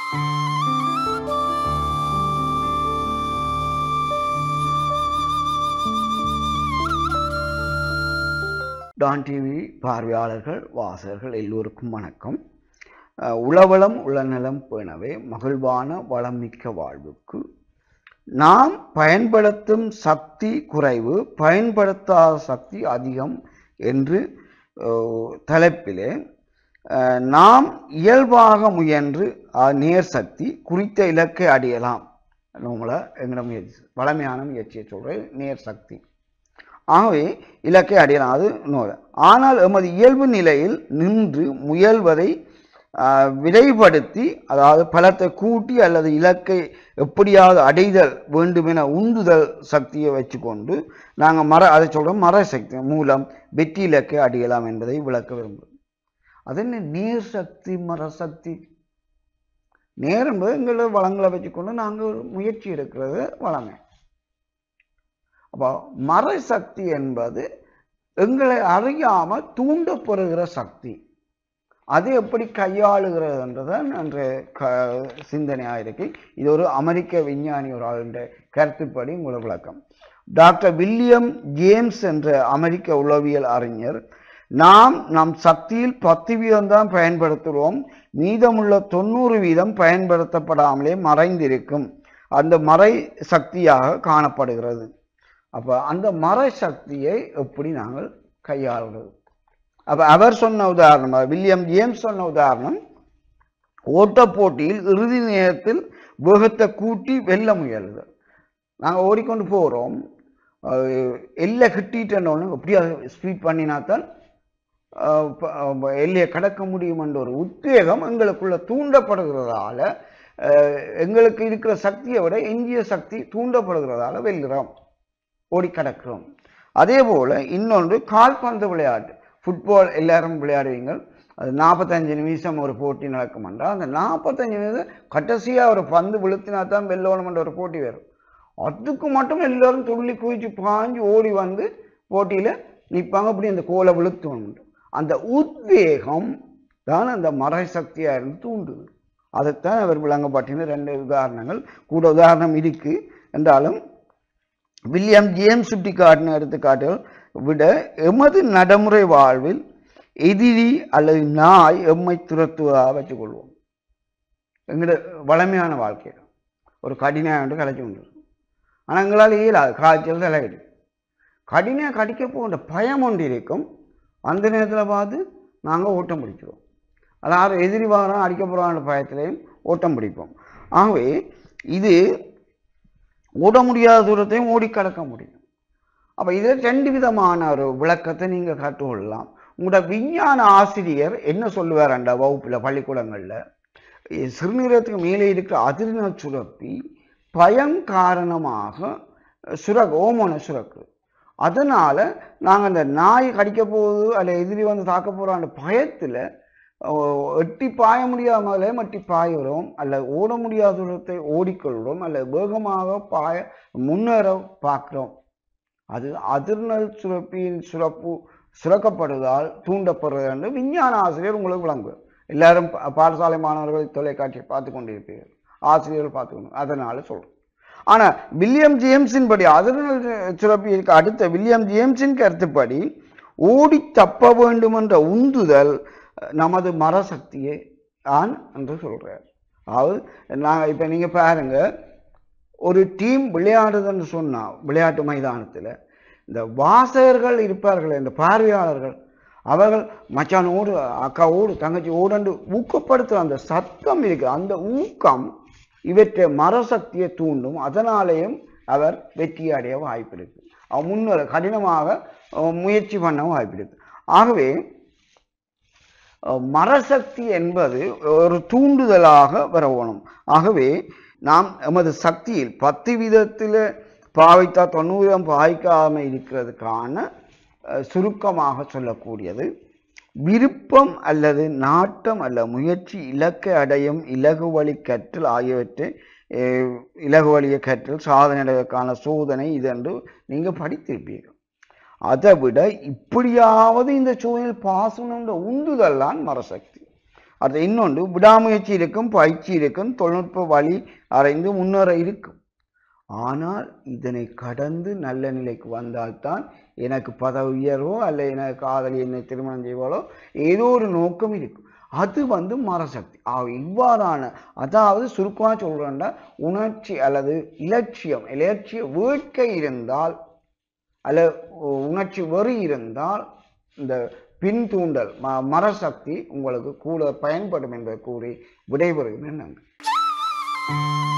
Don TV பார்வையாளர்கள் வாசகர்கள் எல்லோருக்கும் வணக்கம் அஹ், உளவளம் உளநலம் பேணவே மகிழ்வான வளமிக்க வாழ்வுக்கு நாம் பயன்படுத்தும் சக்தி குறைவு பயன்படுத்தாத சக்தி அதிகம் என்று அஹ், தலைப்பிலே அஹ், நாம் இயல்பாக முயன்று அஹ், நேர் சக்தி குறித்த இலக்கை அடையலாம் நம்மளை எங்களோட முயற்சி வளமையான முயற்சியை சொல்கிறேன் நேர் சக்தி ஆகவே இலக்கை அடையலாம் அது நோய் ஆனால் எமது இயல்பு நிலையில் நின்று முயல்வதை ஆஹ், விரைப்படுத்தி அதாவது பலத்தை கூட்டி அல்லது இலக்கை எப்படியாவது அடைதல் வேண்டுமென உந்துதல் சக்தியை வச்சுக்கொண்டு நாங்கள் மர அதை சொல்கிறோம் மர சக்தி மூலம் வெற்றி இலக்கை அடையலாம் என்பதை விளக்க விரும்புகிறோம் அது என்ன நீர் சக்தி மர சக்தி நேர் என்பது எங்களோட வளங்களை வச்சுக்கொண்டு நாங்கள் ஒரு முயற்சி எடுக்கிறது வளமை அப்போ மறை சக்தி என்பது எங்களை அறியாமல் தூண்டப்படுகிற சக்தி அது எப்படி கையாளுகிறதுன்றதை அன்று க சிந்தனையாக இருக்கு இது ஒரு அமெரிக்க விஞ்ஞானி ஒரு ஆளுடைய கருத்துப்படி உங்களுக்கு விளக்கம் டாக்டர் வில்லியம் ஜேம்ஸ் என்ற அமெரிக்க உளவியல் அறிஞர் நாம் நம் சக்தியில் பத்து வீதம் தான் பயன்படுத்துகிறோம் மீதமுள்ள தொண்ணூறு வீதம் பயன்படுத்தப்படாமலே மறைந்திருக்கும் அந்த மறை சக்தியாக காணப்படுகிறது அப்போ அந்த மறை சக்தியை எப்படி நாங்கள் கையாளுறது அப்போ அவர் சொன்ன உதாரணம் வில்லியம் ஜேம்ஸ் சொன்ன உதாரணம் ஓட்டப் போட்டியில் இறுதி நேரத்தில் வேகத்தை கூட்டி வெல்ல முயலுதல் நாங்கள் ஓடிக்கொண்டு போகிறோம் எல்லை கிட்டிட்டோன்னு எப்படியா ஸ்பீட் பண்ணினாத்தான் அஹ், ப- அஹ், எல்லையை கடக்க முடியும் என்ற ஒரு உத்வேகம் எங்களுக்குள்ள தூண்டப்படுகிறதால அஹ், எங்களுக்கு இருக்கிற சக்தியை விட எஞ்சிய சக்தி தூண்டப்படுகிறதால வெல்கிறோம் ஓடி கடக்கிறோம் அதே போல் இன்னொன்று கால்பந்து விளையாட்டு ஃபுட்பால் எல்லாரும் விளையாடுவீங்க அது நாற்பத்தஞ்சு நிமிஷம் ஒரு போட்டி நடக்கும் என்றால் அந்த நாற்பத்தஞ்சு நிமிஷம் கடைசியாக ஒரு பந்து விழுத்தினா தான் வெல்லணுமென்ற ஒரு போட்டி வரும் அதுக்கு மட்டும் எல்லாரும் துள்ளி குதிச்சு பாஞ்சு ஓடி வந்து போட்டியில் நிற்பாங்க அப்படி அந்த கோலை விழுத்தணும் அந்த உத்வேகம் தான் அந்த மறை சக்தியாக இருந்து தூண்டுது அதைத்தான் அவர் விளங்கப்பட்டின ரெண்டு உதாரணங்கள் கூட உதாரணம் இருக்கு என்றாலும் வில்லியம் ஜேம்ஸ் சுட்டிக்காட்டின எடுத்துக்காட்டுகள் விட எமது நடைமுறை வாழ்வில் எதிரி அல்லது நாய் எம்மை துரத்துவதாக வச்சுக்கொள்வோம் எங்களோட வளமையான வாழ்க்கையில் ஒரு கடினம் என்று கலைச்சி கொண்டு ஆனால் எங்களால் இயலாது காய்ச்சல் தலையிடு கடினம் கடிக்க போகின்ற பயம் ஒன்று இருக்கும் அந்த நேரத்தில் பார்த்து நாங்கள் ஓட்டம் பிடிக்கிறோம் அதாவது எதிரி வாரம் அடிக்க போகிறான்ற பயத்திலையும் ஓட்டம் பிடிப்போம் ஆகவே இது ஓட முடியாத தூரத்தையும் ஓடி கடக்க முடியும் அப்போ இதில் ரெண்டு விதமான ஒரு விளக்கத்தை நீங்கள் கற்றுக்கொள்ளலாம் உங்களோட விஞ்ஞான ஆசிரியர் என்ன சொல்லுவார் அந்த வகுப்பில் பள்ளிக்கூடங்களில் சிறுநீரகத்துக்கு மேலே இருக்கிற அதிர்ன சுரப்பி பயம் காரணமாக சுரக்கு ஓமோன சுரக்கு அதனால் நாங்கள் அந்த நாய் கடிக்க போகுது அல்ல எதிரி வந்து தாக்க போகிறான்ற பயத்தில் எட்டி பாய முடியாமலே மட்டி பாயுறோம் அல்ல ஓட முடியாத தூரத்தை ஓடிக்கொள்கிறோம் அல்ல வேகமாக பாய முன்னேற பார்க்குறோம் அது அதிர்நல் சுரப்பியின் சுரப்பு சுரக்கப்படுவதால் தூண்டப்படுறது என்று விஞ்ஞான ஆசிரியர் உங்களுக்கு விளங்குவார் எல்லாரும் பா- பாடசாலை மாணவர்கள் தொலைக்காட்சியை பார்த்து கொண்டிருப்பீர்கள் ஆசிரியர்கள் பார்த்து கொண்டு அதனால சொல்றேன் ஆனால் வில்லியம் ஜேம்ஸின் படி அதிர்நல் சுரப்பிற்கு அடுத்த வில்லியம் ஜேம்ஸின் கருத்துப்படி ஓடி தப்ப வேண்டும் என்ற உந்துதல் அஹ், நமது மரசக்தியே ஆன் என்று சொல்றார் அதாவது நாங்கள் இப்போ நீங்கள் பாருங்க ஒரு டீம் விளையாடுதுன்னு சொன்னா விளையாட்டு மைதானத்தில் இந்த வாசகர்கள் இருப்பார்கள் இந்த பார்வையாளர்கள் அவர்கள் மச்சான் ஓடு அக்கா ஓடு தங்கச்சி ஓடுன்னு ஊக்கப்படுத்துகிற அந்த சத்தம் இருக்கு அந்த ஊக்கம் இவற்றை மரசக்தியை தூண்டும் அதனாலேயும் அவர் வெற்றி அடைய வாய்ப்பு இருக்கு அவர் முன்னர் கடினமாக அஹ், முயற்சி பண்ண வாய்ப்பு இருக்கு ஆகவே அஹ், மரசக்தி என்பது ஒரு தூண்டுதலாக வரணும் ஆகவே நாம் எமது சக்தியில் பத்து விதத்தில் பாவித்தா தொண்ணூறு வீதம் பாவிக்காமல் இருக்கிறதுக்கான அஹ், சுருக்கமாக சொல்லக்கூடியது விருப்பம் அல்லது நாட்டம் அல்ல முயற்சி இலக்கை அடையும் இலகு வழி கற்றல் ஆகியவற்றை அஹ், இலகு வழியை கற்றல் சாதனை அடைவதற்கான சோதனை இது என்று நீங்கள் படித்திருப்பீர்கள் அதை விட இப்படியாவது இந்த சூழலில் பாசணுன்ற உந்துதல் தான் மரசக்தி அது இன்னொன்று விடாமுயற்சி இருக்கும் பயிற்சி இருக்கும் தொழில்நுட்ப வழி அறைந்து முன்னேற இருக்கும் ஆனால் இதனை கடந்து நல்ல நிலைக்கு வந்தால்தான் எனக்கு பதவி உயர்வோ அல்ல எனக்கு காதலி என்னை திருமணம் செய்வாலோ ஏதோ ஒரு நோக்கம் இருக்கும் அது வந்து மரசக்தி ஆக இவ்வாறான அதாவது சுருக்கமாக சொல்றேன்டா உணர்ச்சி அல்லது இலட்சியம் இலட்சிய வேட்கை இருந்தால் அல்ல உணர்ச்சி வெறி இருந்தால் இந்த பின் தூண்டல் ம மரசக்தி உங்களுக்கு கூட பயன்படும் என்பதை கூறி விடைபெறுகிறேன் நன்றி